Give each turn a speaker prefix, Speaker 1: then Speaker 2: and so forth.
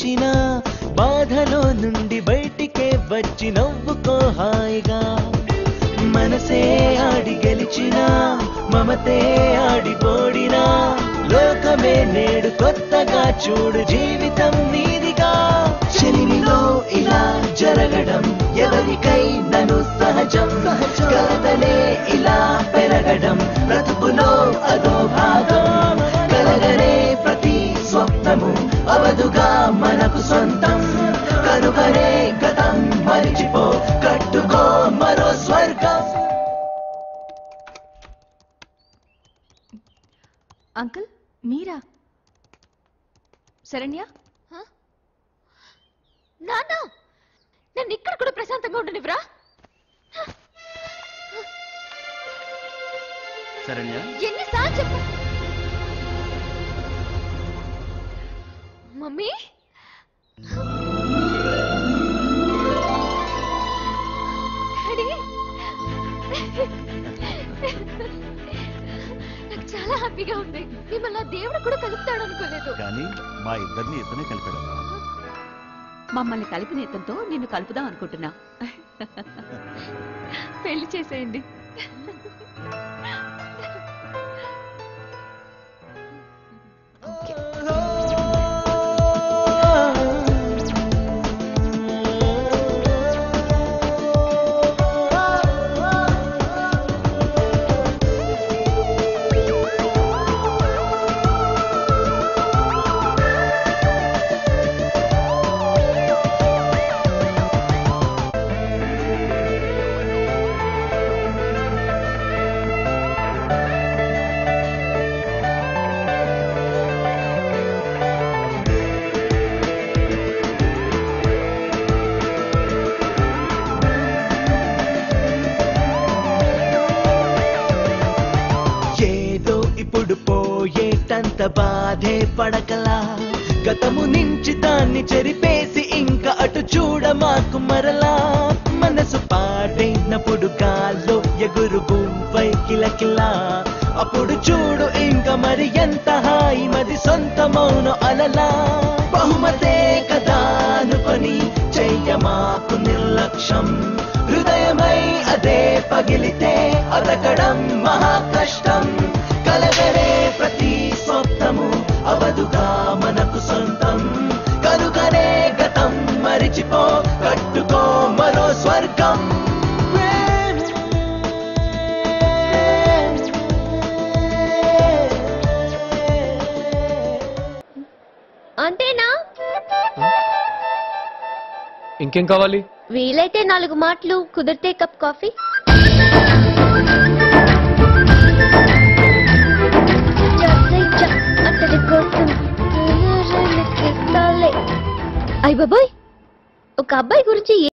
Speaker 1: గెలిచిన బాధలో నుండి బయటికే వచ్చి నవ్వుకో హాయిగా మనసే ఆడి గెలిచిన మమతే ఆడి పోడినా లోకమే నేడు కొత్తగా చూడు జీవితం నీదిగా చెలిమిలో ఇలా జరగడం ఎవరికై నను సహజం కలతలే ఇలా పెరగడం బ్రతుకులో అదో భాగం కలగనే ప్రతి స్వప్నము అవదుగా మనకు సొంతం కనుకనే గతం మరిచిపో కట్టుకో మరో స్వర్గం
Speaker 2: అంకుల్ మీరా శరణ్య
Speaker 3: నాన్న నన్ను ఇక్కడ కూడా ప్రశాంతంగా ఉండనివ్వరా
Speaker 4: శరణ్య
Speaker 3: ఎన్నిసార్లు చెప్పు మమ్మీ డాడీ నాకు చాలా హ్యాపీగా ఉంది మిమ్మల్ని ఆ దేవుడు కూడా కలుపుతాడు అనుకోలేదు
Speaker 4: కానీ మా ఇద్దరిని ఇతనే కలిపాడు
Speaker 2: మమ్మల్ని కలిపిన ఇతంతో నిన్ను కలుపుదాం అనుకుంటున్నా పెళ్లి చేసేయండి
Speaker 1: ఏదో ఇప్పుడు పోయేటంత బాధే పడకలా గతము నుంచి దాన్ని చెరిపేసి ఇంకా అటు చూడ మాకు మరలా మనసు పాడైనప్పుడు గాల్లో ఎగురు గుంపై కిలకిలా అప్పుడు చూడు ఇంకా మరి ఎంత హాయి మది సొంతమౌను అలలా బహుమతే కదా అనుకొని చెయ్య మాకు నిర్లక్ష్యం హృదయమై అదే పగిలితే అతకడం మహా కష్టం కలగరే ప్రతి స్వప్నము అవదుగా మనకు సొంతం కనుకనే గతం మరిచిపో కట్టుకో మరో స్వర్గం
Speaker 3: అంతేనా
Speaker 5: ఇంకేం కావాలి
Speaker 3: వీలైతే నాలుగు మాటలు కుదిరితే కప్ కాఫీ అతడి కోసం అయ్ బాబాయ్ ఒక అబ్బాయి గురించి